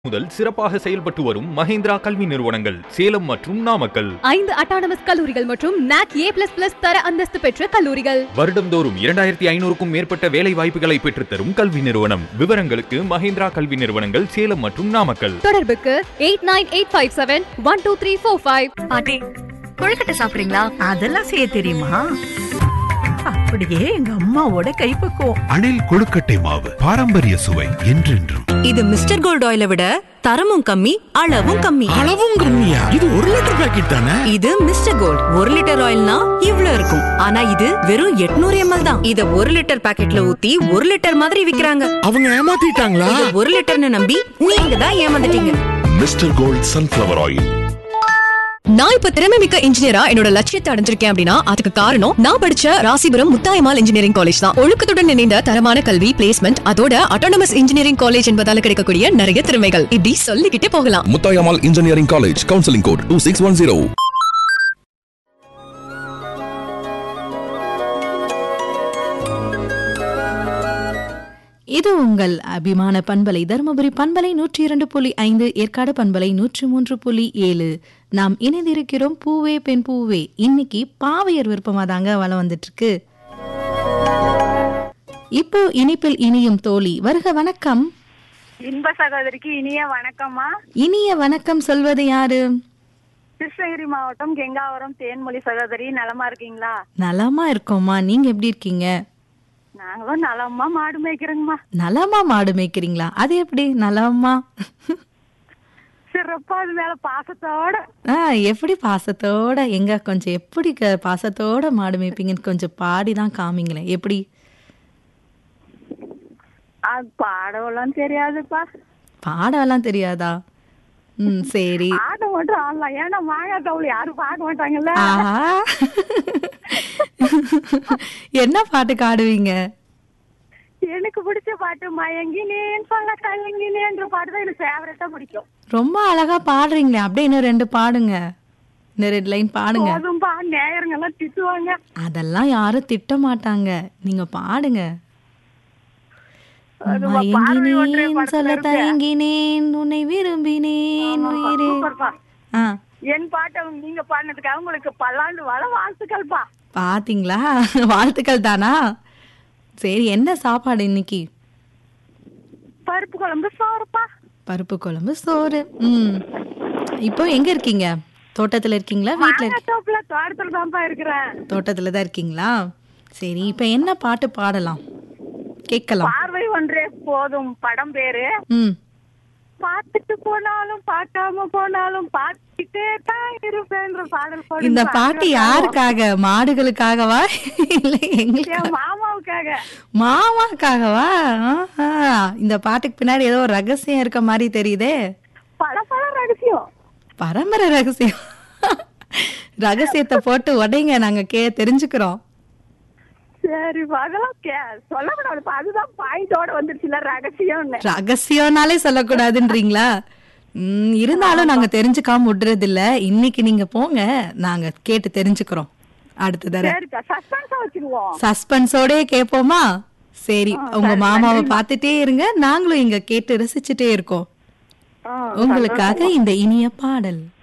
முதல் சிறப்பாக செயல்பட்டு வரும் மஹேந்திரா கல்வி நிறுவனங்கள் சேலம் மற்றும் நாமக்கல் ஐந்து அட்டானமஸ் கல்லூரிகள் மற்றும் நாக் ஏ பிளஸ் பிளஸ் தர அந்தஸ்து பெற்ற கல்லூரிகள் வருடம்தோறும் இரண்டாயிரத்தி ஐநூறுக்கும் மேற்பட்ட வேலை வாய்ப்புகளை பெற்றுத்தரும் கல்வி நிறுவனம் விவரங்களுக்கு மஹேந்திரா கல்வி நிறுவனங்கள் சேலம் மற்றும் நாமக்கல் தொடர்புக்கு eight nine eight five seven one two three four five பாட்டி கொழுக்கட்டை சாப்பிடுறீங்களா அதெல்லாம் செய்ய தெரியுமா அப்படியே எங்க அம்மாவோட கைப்பக்குவம் அணில் கொழுக்கட்டை மாவு பாரம்பரிய சுவை என்றென்றும் இது மிஸ்டர் கோல்ட் ஆயிலை விட தரமும் கம்மி அளவும் கம்மி அளவும் கம்மியா இது ஒரு லிட்டர் பாக்கெட் தானே இது மிஸ்டர் கோல்ட் ஒரு லிட்டர் ஆயில்னா இவ்ளோ இருக்கும் ஆனா இது வெறும் 800 எம்எல் தான் இத ஒரு லிட்டர் பாக்கெட்ல ஊத்தி ஒரு லிட்டர் மாதிரி விக்கிறாங்க அவங்க ஏமாத்திட்டாங்களா இத ஒரு லிட்டர்னு நம்பி நீங்க தான் ஏமாந்துட்டீங்க மிஸ்டர் கோல்ட் சன்ஃபிளவர் ஆயில் நான் இப்ப திறமை மிக்க இன்ஜினியரா என்னோட லட்சியத்தை அடைஞ்சிருக்கேன் அப்படின்னா அதுக்கு காரணம் நான் படிச்ச ராசிபுரம் முத்தாயமால் இன்ஜினியரிங் காலேஜ் தான் ஒழுக்கத்துடன் இணைந்த தரமான கல்வி பிளேஸ்மெண்ட் அதோட அட்டானமஸ் இன்ஜினியரிங் காலேஜ் என்பதால கிடைக்கக்கூடிய நிறைய திறமைகள் இப்படி சொல்லிக்கிட்டே போகலாம் Muthayammal engineering college counselling code two six one zero இது உங்கள் அபிமான பண்பலை தருமபுரி பண்பலை நூற்றி இரண்டு புள்ளி ஐந்து ஏற்காடு பண்பலை நூற்றி மூன்று புள்ளி ஏழு நாம் இணைந்திருக்கிறோம் பூவே பெண் பூவே இன்னைக்கு பாவையர் விருப்பமா தாங்க வளம் வந்துட்டு இருக்கு இப்போ இனிப்பில் இனியும் தோழி வருக வணக்கம் இன்ப சகோதரிக்கு இனிய வணக்கம்மா இனிய வணக்கம் சொல்வது யாரு கிருஷ்ணகிரி மாவட்டம் கெங்காவரம் தேன்மொழி சகோதரி நலமா இருக்கீங்களா நலமா இருக்கோம்மா நீங்க எப்படி இருக்கீங்க நாங்களும் நலமா மாடு மேய்க்கிறோங்கம்மா நலமா மாடு மேய்க்கிறீங்களா அது எப்படி நலமா சிறப்பா அது மேல பாசத்தோட ஆ எப்படி பாசத்தோட எங்க கொஞ்சம் எப்படி க- பாசத்தோட மாடு மேய்ப்பீங்கன்னு கொஞ்சம் பாடி தான் காமிங்களேன் எப்படி அது பாடவெல்லாம் தெரியாதுப்பா பாடலாம் தெரியாதா ம் சரி ஆட மட்டும் ஆடலாம் ஏன்னா மாங்காய் தவுள் யாரும் பார்க்க மாட்டாங்கல்ல ஆஹா என்ன பாட்டுக்கு ஆடுவீங்க எனக்கு பிடிச்ச பாட்டு மயங்கினேன் சொல்ல கலங்கினேன்ற பாட்டு தான் எனக்கு ஃபேவரட்டா பிடிக்கும் ரொம்ப அழகா பாடுறீங்களே அப்படியே இன்னும் ரெண்டு பாடுங்க இன்னும் ரெண்டு லைன் பாடுங்க போதும்பா நேயருங்க எல்லாம் திட்டுவாங்க அதெல்லாம் யாரும் திட்ட மாட்டாங்க நீங்க பாடுங்க அதுவா, பார்வை ஒன்றே மயங்கினேன் படத்துல சொல்ல இருக்கு. தயங்கினேன் உன்னை விரும்பினேன் ஆமாப்பா, உயிரே சூப்பர்ப்பா. ஆ என் பாட்டை நீங்க பாடினதுக்காக உங்களுக்கு பல்லாண்டு வள வாழ்த்துக்கள்ப்பா பாத்தீங்களா வாழ்த்துக்கள் தானா சரி என்ன சாப்பாடு இன்னைக்கு பருப்பு குழம்பு சோறுப்பா பருப்பு குழம்பு சோறு ம் இப்போ எங்க இருக்கீங்க தோட்டத்துல இருக்கீங்களா வீட்ல இருக்க- தோப்புல தோட்டத்துல தான்ப்பா இருக்கிறேன் தோட்டத்துல தான் இருக்கீங்களா சரி இப்போ என்ன பாட்டு பாடலாம் கேட்கலாம் பார்வை ஒன்றே போதும் படம் பேரு ம் பார்த்துட்டு போனாலும் பார்க்காம போனாலும் பார்த்துட்டே தான் இருப்பேன்ற பாடல் பாடுங்க. இந்த பாட்டு யாருக்காக மாடுகளுக்காகவா இல்ல எங்களுக்கு என் மாமாவுக்காக மாமாக்காகவா ஆஹா. இந்த பாட்டுக்கு பின்னாடி ஏதோ ஒரு ரகசியம் இருக்க மாதிரி தெரியுதே பல பல ரகசியம் பரம்பரை ரகசியம் ரகசியத்தை போட்டு உடைங்க நாங்க கே தெரிஞ்சுக்கிறோம் சரி அதெல்லாம் கே சொல்லக்கூடாதுப்பா அதுதான் பாயிண்டோட வந்துருச்சுல ரகசியம்னு ரகசியம்னாலே சொல்லக்கூடாதுன்றீங்களா ம், இருந்தாலும் நாங்க தெரிஞ்சுக்காம விடுறது இல்ல இன்னைக்கு நீங்க போங்க நாங்க கேட்டு தெரிஞ்சுக்கிறோம் அடுத்த தடவை சரிக்கா சஸ்பென்ஸா வச்சுக்குவோம் சஸ்பென்ஸோடே கேட்போமா சரி உங்க மாமாவை பார்த்துட்டே இருங்க நாங்களும் இங்க கேட்டு ரசிச்சுட்டே இருக்கோம் ஆ, உங்களுக்காக இந்த இனிய பாடல்